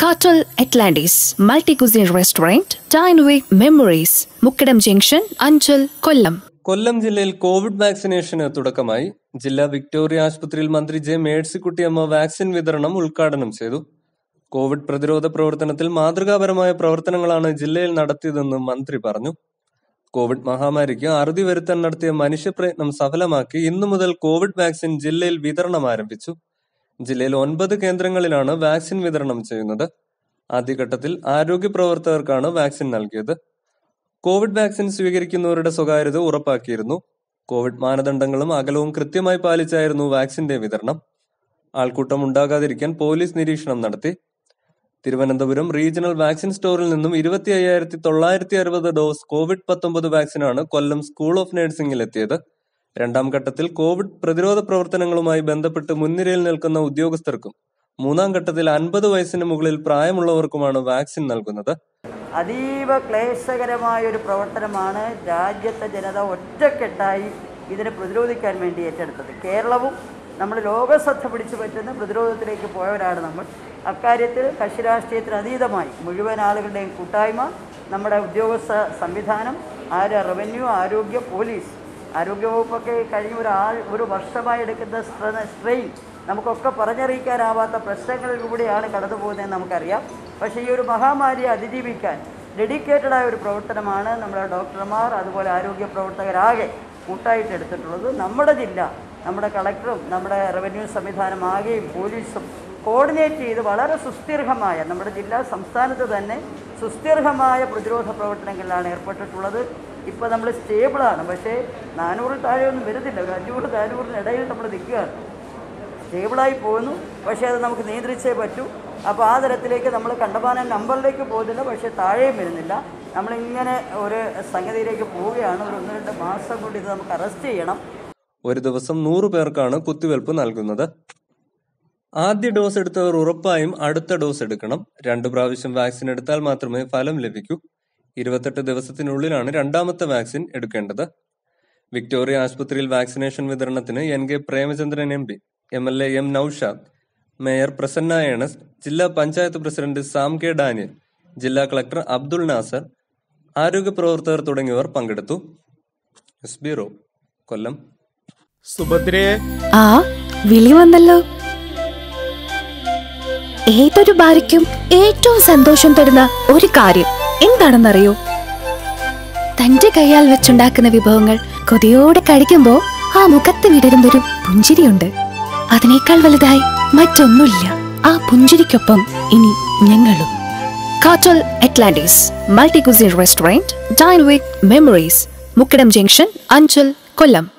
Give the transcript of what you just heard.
Cartel Atlantis Multi Cuisine Restaurant, Dine with Memories, Mukkadam Junction, Anchal, Kollam. കൊല്ലം ജില്ലയിൽ Covid വാക്സിനേഷന് തുടക്കമായി ജില്ലാ Victoria ആശുപത്രിയിൽ മന്ത്രി ജെ മേഴ്സിക്കുട്ടിയമ്മ വാക്സിൻ വിതരണം ഉദ്ഘാടനം ചെയ്തു കോവിഡ് പ്രതിരോധ പ്രവർത്തനത്തിൽ മാതൃകാപരമായ പ്രവർത്തനങ്ങളാണ് ജില്ലയിൽ നടത്തിയതെന്ന് മന്ത്രി പറഞ്ഞു കോവിഡ് മഹാമാരിക്ക് അറുതി വരുത്താൻ നടത്തിയ മനുഷ്യപ്രയത്നം സഫലമാക്കി ഇന്നു മുതൽ കോവിഡ് വാക്സിൻ ജില്ലയിൽ വിതരണം ആരംഭിച്ചു ജില്ലയിൽ ഒൻപത് കേന്ദ്രങ്ങളിലാണ് വാക്സിൻ വിതരണം ചെയ്യുന്നത് ആദ്യഘട്ടത്തിൽ ആരോഗ്യ പ്രവർത്തകർക്കാണ് വാക്സിൻ നൽകിയത് കോവിഡ് വാക്സിൻ സ്വീകരിക്കുന്നവരുടെ സ്വകാര്യത ഉറപ്പാക്കിയിരുന്നു കോവിഡ് മാനദണ്ഡങ്ങളും അകലവും കൃത്യമായി പാലിച്ചായിരുന്നു വാക്സിന്റെ വിതരണം ആൾക്കൂട്ടം ഉണ്ടാകാതിരിക്കാൻ പോലീസ് നിരീക്ഷണം നടത്തി തിരുവനന്തപുരം റീജിയണൽ വാക്സിൻ സ്റ്റോറിൽ നിന്നും ഇരുപത്തി അയ്യായിരത്തി തൊള്ളായിരത്തി അറുപത് ഡോസ് കോവിഡ് പത്തൊമ്പത് വാക്സിനാണ് കൊല്ലം സ്കൂൾ ഓഫ് നഴ്സിംഗിൽ എത്തിയത് രണ്ടാം ഘട്ടത്തിൽ കോവിഡ് പ്രതിരോധ പ്രവർത്തനങ്ങളുമായി ബന്ധപ്പെട്ട് മുൻനിരയിൽ നിൽക്കുന്ന ഉദ്യോഗസ്ഥർക്കും മൂന്നാം ഘട്ടത്തിൽ അൻപത് വയസ്സിന് മുകളിൽ പ്രായമുള്ളവർക്കുമാണ് വാക്സിൻ നൽകുന്നത് അതീവ ക്ലേശകരമായ ഒരു പ്രവർത്തനമാണ് രാജ്യത്തെ ജനത ഒറ്റക്കെട്ടായി ഇതിനെ പ്രതിരോധിക്കാൻ വേണ്ടി ഏറ്റെടുത്തത് കേരളവും നമ്മൾ ലോകശ്രദ്ധ പിടിച്ചു പറ്റുന്ന പ്രതിരോധത്തിലേക്ക് പോയവരാണ് നമ്മൾ അക്കാര്യത്തിൽ കക്ഷി രാഷ്ട്രീയത്തിന് അതീതമായി മുഴുവൻ ആളുകളുടെയും കൂട്ടായ്മ നമ്മുടെ ഉദ്യോഗസ്ഥ സംവിധാനം ആര് റവന്യൂ ആരോഗ്യ പോലീസ് ആരോഗ്യവകുപ്പൊക്കെ കഴിഞ്ഞ ഒരു ആൾ ഒരു വർഷമായി എടുക്കുന്ന സ്ട്ര- സ്ട്രെയിൻ നമുക്കൊക്കെ പറഞ്ഞറിയിക്കാനാവാത്ത പ്രശ്നങ്ങളിലൂടെയാണ് കടന്നു പോകുന്നതെന്ന് നമുക്കറിയാം പക്ഷേ ഈ ഒരു മഹാമാരിയെ അതിജീവിക്കാൻ ഡെഡിക്കേറ്റഡ് ആയ ഒരു പ്രവർത്തനമാണ് നമ്മുടെ ഡോക്ടർമാർ അതുപോലെ ആരോഗ്യ പ്രവർത്തകരാകെ കൂട്ടായിട്ട് എടുത്തിട്ടുള്ളത് നമ്മുടെ ജില്ല നമ്മുടെ കളക്ടറും നമ്മുടെ റവന്യൂ സംവിധാനം ആകെയും പോലീസും കോർഡിനേറ്റ് ചെയ്ത് വളരെ സുസ്ഥിരമായ നമ്മുടെ ജില്ലാ സംസ്ഥാനത്ത് തന്നെ സുസ്ഥിരമായ പ്രതിരോധ പ്രവർത്തനങ്ങളിലാണ് ഏർപ്പെട്ടിട്ടുള്ളത് ഇപ്പോൾ നമ്മൾ സ്റ്റേബിളാണ് പക്ഷേ നാനൂറിൽ താഴെയൊന്നും വരുന്നില്ല ഒരു അഞ്ഞൂറ് നാനൂറിനിടയിൽ നമ്മൾ നിൽക്കുകയാണ് സ്റ്റേബിളായി പോകുന്നു പക്ഷേ അത് നമുക്ക് നിയന്ത്രിച്ചേ പറ്റൂ അപ്പോൾ ആ തരത്തിലേക്ക് നമ്മൾ കണ്ടമാനം നമ്പറിലേക്ക് പോകുന്നില്ല പക്ഷേ താഴെയും വരുന്നില്ല നമ്മളിങ്ങനെ ഒരു സംഗതിയിലേക്ക് പോവുകയാണ് ഒരു ഒന്ന് രണ്ട് മാസം കൊണ്ട് ഇത് നമുക്ക് അറസ്റ്റ് ചെയ്യണം ഒരു ദിവസം നൂറു പേർക്കാണ് കുത്തിവെൽപ്പ് നൽകുന്നത് ആദ്യ ഡോസ് എടുത്തവർ ഉറപ്പായും അടുത്ത ഡോസ് എടുക്കണം രണ്ടു പ്രാവശ്യം വാക്സിൻ എടുത്താൽ മാത്രമേ ഫലം ലഭിക്കൂ ഇരുപത്തെട്ട് ദിവസത്തിനുള്ളിലാണ് രണ്ടാമത്തെ വാക്സിൻ എടുക്കേണ്ടത് വിക്ടോറിയ ആശുപത്രിയിൽ വാക്സിനേഷൻ വിതരണത്തിന് N K Premachandran M P M L A M Naushad mayor Prasanna Ernest ജില്ലാ പഞ്ചായത്ത് പ്രസിഡന്റ് സാം കെ ഡാനിയൽ ജില്ലാ കളക്ടർ അബ്ദുൾ നാസർ ആരോഗ്യ പ്രവർത്തകർ തുടങ്ങിയവർ പങ്കെടുത്തു എസ് ബ്യൂറോ കൊല്ലം സുഭദ്രയെ ആ വിളി വന്നല്ലോ ഏതൊരു ഭാര്യയ്ക്കും ഏറ്റവും സന്തോഷം തരുന്ന ഒരു കാര്യം എന്താണെന്നറിയോ തന്റെ കൈയാൽ വെച്ചുണ്ടാക്കുന്ന വിഭവങ്ങൾ കൊതിയോടെ കഴിക്കുമ്പോ ആ മുഖത്ത് വിടരുന്നൊരു പുഞ്ചിരിയുണ്ട് അതിനേക്കാൾ വലുതായി മറ്റൊന്നുമില്ല ആ പുഞ്ചിരിക്കൊപ്പം ഇനി ഞങ്ങളും കാറ്റൽ Atlantis multi cuisine restaurant dine with memories Mukkadam junction Anchal Kollam